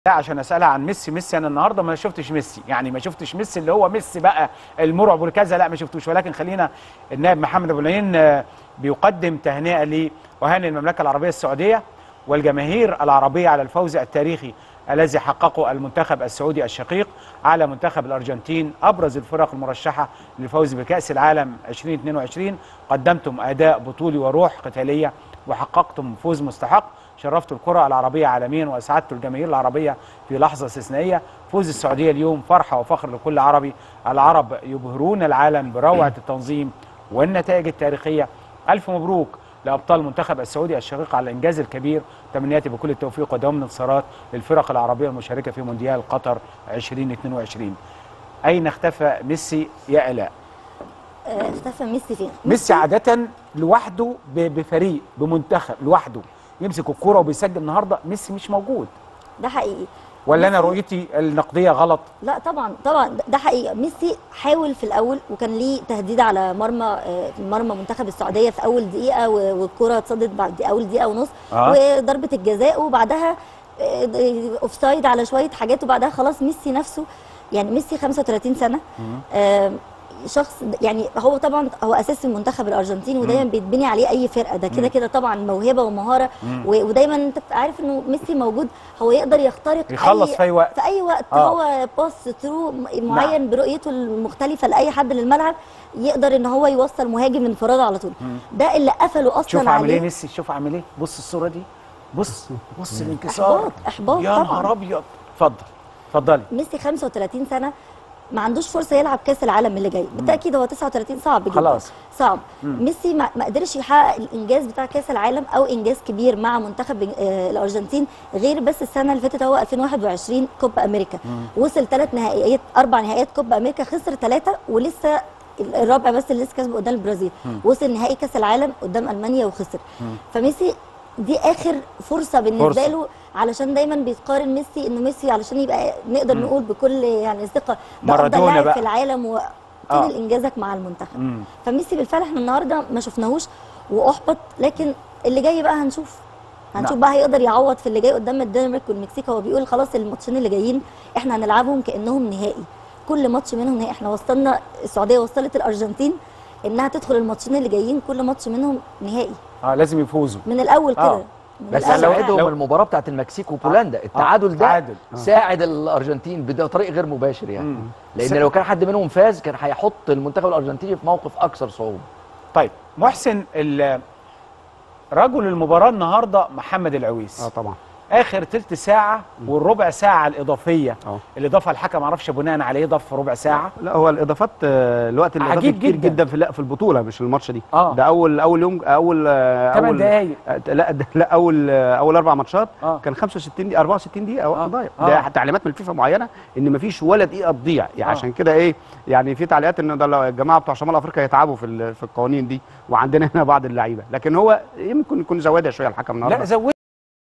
لا عشان اسالها عن ميسي ميسي انا النهارده ما شفتش ميسي يعني ما شفتش ميسي اللي هو ميسي بقى المرعب والكذا لا ما شفتوش ولكن خلينا النائب محمد ابو العين آه، بيقدم تهنئه لي وهاني المملكه العربيه السعوديه والجماهير العربيه على الفوز التاريخي الذي حققه المنتخب السعودي الشقيق على منتخب الارجنتين ابرز الفرق المرشحه للفوز بكاس العالم 2022 قدمتم اداء بطولي وروح قتاليه وحققتم فوز مستحق شرفتوا الكرة العربية عالميا وأسعدتوا الجماهير العربية في لحظة استثنائية فوز السعودية اليوم فرحة وفخر لكل عربي العرب يبهرون العالم بروعة التنظيم والنتائج التاريخية ألف مبروك لأبطال المنتخب السعودي الشقيق على الإنجاز الكبير تمنياتي بكل التوفيق ودوام الانتصارات للفرق العربية المشاركة في مونديال قطر 2022 أين اختفى ميسي يا آلاء؟ آه، اختفى ميسي فين؟ ميسي عادة لوحده ب- بفريق بمنتخب لوحده يمسك الكرة وبيسجل النهارده ميسي مش موجود ده حقيقي ولا انا ميسي- رؤيتي النقديه غلط لا طبعا طبعا ده- ده حقيقي ميسي حاول في الاول وكان ليه تهديد على مرمى آه، مرمى منتخب السعوديه في اول دقيقه و- والكره اتصدت بعد اول دقيقه ونص آه. وضربه الجزاء وبعدها اوف سايد على شويه حاجات وبعدها خلاص ميسي نفسه يعني ميسي 35 سنه آه، شخص يعني هو طبعا هو اساس المنتخب الارجنتيني ودايما بيتبني عليه اي فرقه ده كده كده طبعا موهبه ومهاره و- ودايما انت عارف انه ميسي موجود هو يقدر يخترق يخلص في أي وقت. في اي وقت آه. هو باص ثرو معين برؤيته المختلفه لاي حد للملعب يقدر ان هو يوصل مهاجم انفراد على طول ده اللي قفله اصلا شوف عامل ايه عليه ميسي شوف عامل ايه بص الصوره دي بص بص الانكسار احباط احباط يا طبعا نهار ابيض اتفضل اتفضلي ميسي 35 سنه ما عندوش فرصه يلعب كاس العالم اللي جاي بالتاكيد هو 39 صعب جدا خلاص. صعب ميسي ما ما قدرش يحقق الانجاز بتاع كاس العالم او انجاز كبير مع منتخب آه، الارجنتين غير بس السنه اللي فاتت هو 2021 كوبا امريكا وصل ثلاث نهائيات اربع نهائيات كوبا امريكا خسر ثلاثه ولسه الرابع بس اللي لسه كسبه قدام البرازيل وصل نهائي كاس العالم قدام المانيا وخسر فميسي دي اخر فرصه بالنسبه فرصة. له علشان دايما بيتقارن ميسي انه ميسي علشان يبقى نقدر نقول بكل يعني ثقه ده افضل مارادونا لاعب بقى. في العالم آه. وكل انجازك مع المنتخب فميسي بالفعل احنا النهارده ما شفناهوش واحبط لكن اللي جاي بقى هنشوف هنشوف نعم. بقى هيقدر يعوض في اللي جاي قدام الدنمارك والمكسيك هو بيقول خلاص الماتشين اللي جايين احنا هنلعبهم كانهم نهائي كل ماتش منهم نهائي احنا وصلنا السعوديه وصلت الارجنتين انها تدخل الماتشين اللي جايين كل ماتش منهم نهائي اه لازم يفوزوا من الاول آه. كده من بس الأول. لو- ساعدهم لو- المباراه بتاعت المكسيك وبولندا التعادل ده تعادل. آه. ساعد الارجنتين بطريق غير مباشر يعني مم. لان س- لو كان حد منهم فاز كان هيحط المنتخب الارجنتيني في موقف اكثر صعوبه طيب محسن ال- رجل المباراه النهارده محمد العويس اه طبعا اخر تلت ساعه والربع ساعه الاضافيه اه اللي ضافها الحكم معرفش بناء عليه ضاف ربع ساعه لا هو الاضافات آه، الوقت الاضافي عجيب كتير جدا. جدا, في لا في البطوله مش الماتش دي آه. ده اول اول يوم اول آه، ثمان اول دقايق آه، لا ده لا اول آه، اول اربع ماتشات آه. كان 65 دقيقه 64 دقيقه وقت آه. ضايع آه. ده تعليمات من الفيفا معينه ان مفيش ولا دقيقه تضيع يعني آه. عشان كده ايه يعني في تعليقات ان ده لو الجماعه بتوع شمال افريقيا يتعبوا في ال- في القوانين دي وعندنا هنا بعض اللعيبه لكن هو يمكن يكون زوادها شويه الحكم النهارده لا زود